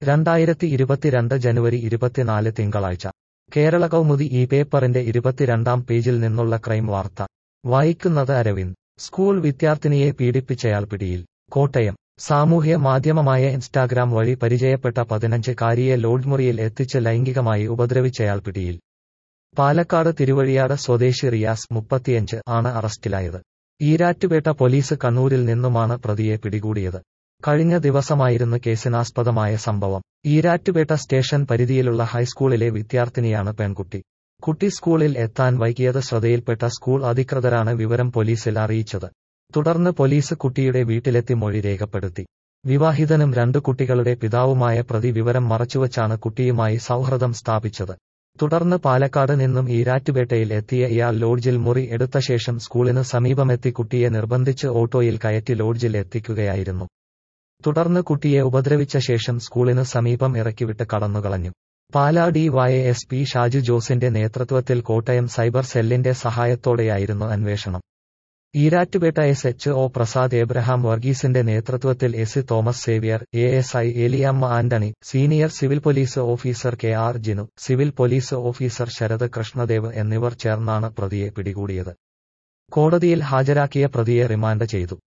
രണ്ടായിരത്തി ഇരുപത്തിരണ്ട് ജനുവരി ഇരുപത്തിനാല് തിങ്കളാഴ്ച കേരള കൗമുദി ഈ പേപ്പറിന്റെ ഇരുപത്തിരണ്ടാം പേജിൽ നിന്നുള്ള ക്രൈം വാർത്ത വായിക്കുന്നത് അരവിന്ദ് സ്കൂൾ വിദ്യാർത്ഥിനിയെ പീഡിപ്പിച്ചയാൾ പിടിയിൽ കോട്ടയം സാമൂഹ്യ മാധ്യമമായ ഇൻസ്റ്റാഗ്രാം വഴി പരിചയപ്പെട്ട പതിനഞ്ച് കാരിയെ ലോഡ്ജ് മുറിയിൽ എത്തിച്ച് ലൈംഗികമായി ഉപദ്രവിച്ചയാൾ പിടിയിൽ പാലക്കാട് തിരുവഴിയാട് സ്വദേശി റിയാസ് മുപ്പത്തിയഞ്ച് ആണ് അറസ്റ്റിലായത് ഈരാറ്റുപേട്ട പോലീസ് കണ്ണൂരിൽ നിന്നുമാണ് പ്രതിയെ പിടികൂടിയത് കഴിഞ്ഞ ദിവസമായിരുന്നു കേസിനാസ്പദമായ സംഭവം ഈരാറ്റുപേട്ട സ്റ്റേഷൻ പരിധിയിലുള്ള ഹൈസ്കൂളിലെ വിദ്യാർത്ഥിനിയാണ് പെൺകുട്ടി കുട്ടി സ്കൂളിൽ എത്താൻ വൈകിയത് ശ്രദ്ധയിൽപ്പെട്ട സ്കൂൾ അധികൃതരാണ് വിവരം പോലീസിൽ അറിയിച്ചത് തുടർന്ന് പോലീസ് കുട്ടിയുടെ വീട്ടിലെത്തി മൊഴി രേഖപ്പെടുത്തി വിവാഹിതനും രണ്ടു കുട്ടികളുടെ പിതാവുമായ പ്രതി വിവരം മറച്ചുവച്ചാണ് കുട്ടിയുമായി സൗഹൃദം സ്ഥാപിച്ചത് തുടർന്ന് പാലക്കാട് നിന്നും ഈരാറ്റുപേട്ടയിൽ എത്തിയ ഇയാൾ ലോഡ്ജിൽ മുറി എടുത്ത ശേഷം സ്കൂളിന് സമീപമെത്തി കുട്ടിയെ നിർബന്ധിച്ച് ഓട്ടോയിൽ കയറ്റി ലോഡ്ജിൽ എത്തിക്കുകയായിരുന്നു തുടർന്ന് കുട്ടിയെ ഉപദ്രവിച്ച ശേഷം സ്കൂളിന് സമീപം ഇറക്കിവിട്ട് കടന്നുകളഞ്ഞു Pala D Y S P Shaju ജോസിന്റെ നേതൃത്വത്തിൽ കോട്ടയം സൈബർ സെല്ലിന്റെ സഹായത്തോടെയായിരുന്നു അന്വേഷണം Erattupetta S H O Prasad Abraham വർഗീസിന്റെ നേതൃത്വത്തിൽ S Thomas Xavier A S I Eliyamma Antony senior civil police officer K R Jinu civil police officer Sarath Krishnadev എന്നിവർ ചേർന്നാണ് പ്രതിയെ പിടികൂടിയത് കോടതിയിൽ ഹാജരാക്കിയ പ്രതിയെ റിമാൻഡ് ചെയ്തു